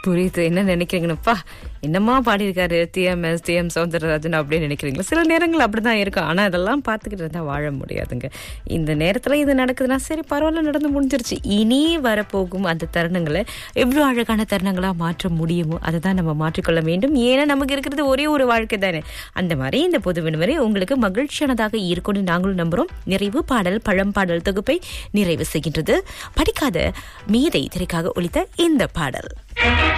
புரியுது என்ன நினைக்கிறீங்கன்னப்பா என்னமா பாடியிருக்காரு டிஎம்எஸ் டிஎம் சௌந்தரராஜன் அப்படின்னு நினைக்கிறீங்களா சில நேரங்கள் அப்படிதான் இருக்கும் ஆனா அதெல்லாம் பார்த்துக்கிட்டு இருந்தா வாழ முடியாதுங்க இந்த நேரத்துல இது நடக்குதுன்னா சரி பரவாயில்ல நடந்து முடிஞ்சிருச்சு இனி வரப்போகும் அந்த தருணங்களை எவ்வளவு அழகான தருணங்களா மாற்ற முடியுமோ அதை தான் நம்ம மாற்றிக்கொள்ள வேண்டும் ஏன்னா நமக்கு இருக்கிறது ஒரே ஒரு வாழ்க்கை தானே அந்த மாதிரி இந்த பொது விடுமுறை உங்களுக்கு மகிழ்ச்சியானதாக இருக்கும்னு நாங்களும் நம்புறோம் நிறைவு பாடல் பழம்பாடல் தொகுப்பை நிறைவு செய்கின்றது படிக்காத மீதை திரைக்காக ஒலித்த இந்த பாடல்